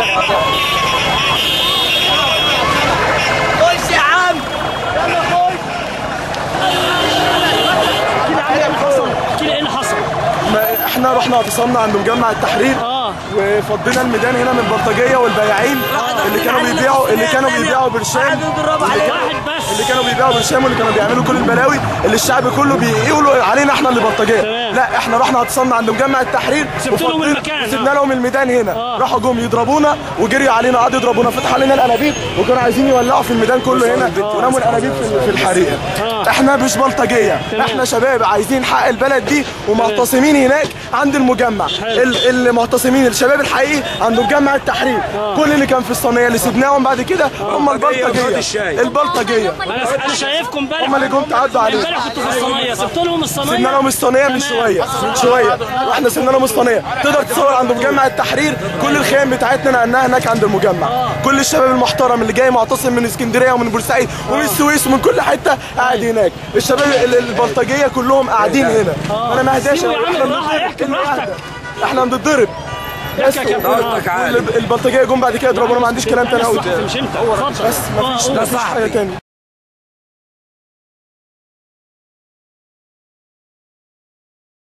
خش يا عم كده ايه اللي حصل؟ ما احنا رحنا اعتصمنا عند مجمع التحرير اه وفضينا الميدان هنا من البلطجيه والبياعين اللي كانوا بيبيعوا اللي كانوا بيبيعوا برشام قعدوا يضربوا عليه واحد بس اللي كانوا بيبيعوا برشام واللي كانوا بيعملوا كل البلاوي اللي الشعب كله بيقولوا علينا احنا اللي بلطجيه تمام. لا احنا رحنا اعتصمنا عند مجمع التحرير سبت لهم وفضينا- المكان، سيبنا آه. لهم الميدان هنا آه. راحوا جم يضربونا وجريوا علينا قعدوا يضربونا فتحوا علينا الانابيب وكانوا عايزين يولعوا في الميدان كله هنا ورموا الانابيب في في الحريقه آه. احنا مش بلطجيه تمام. احنا شباب عايزين حق البلد دي ومعتصمين هناك عند المجمع ال- المعتصمين الشباب الحقيقي عند مجمع التحرير كل اللي كان في الصينيه اللي سبناهم بعد كده هم البلطجيه البلطجيه انا انا شايفكم امبارح هم اللي جم تعدوا علينا امبارح كنتوا في الصينيه سبت لهم الصينيه سيبنا لهم الصينيه من تمام. شويه من شويه واحنا سيبنا لهم الصينيه تقدر تصور عند مجمع التحرير كل الخيام بتاعتنا نقلناها هناك عند المجمع كل الشباب المحترم اللي جاي معتصم من اسكندريه ومن بورسعيد ومن السويس ومن كل حته قاعد هناك الشباب ال- البلطجيه كلهم قاعدين هنا انا ما اهداش سيبوا يا عم احنا بالراحة، بنتضرب. احكي كلمة براحتك. واحدة. احنا بنتضرب بس يا كابتن. وال- البلطجيه جم بعد كده يضربونا ما عنديش كلام تاني اقول مش انت اتفضل بس ما فيش ما فيش حاجه تاني